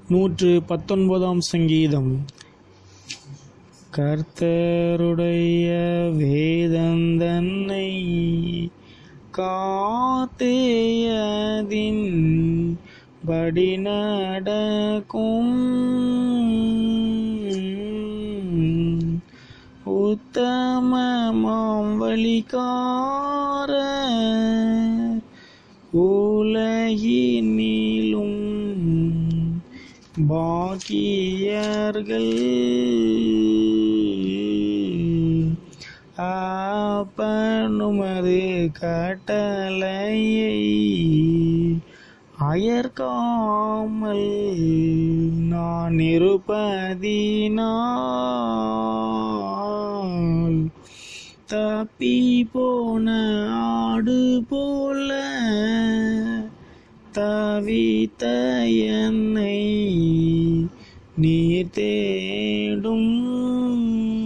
நூற்று பத்தொன்பதாம் சங்கீதம் கர்த்தருடைய வேதந்தன்னை காத்தேயதின் படி நடக்கும் உத்தமமாம் வழிகார உலகினிலும் பாக்கியர்கள் அப்பனுமது கட்டளையை அயர்காமல் நான் இருப்பதினால் தப்பி போன ஆடு போல தவித்த என்னை நீர் தேடும்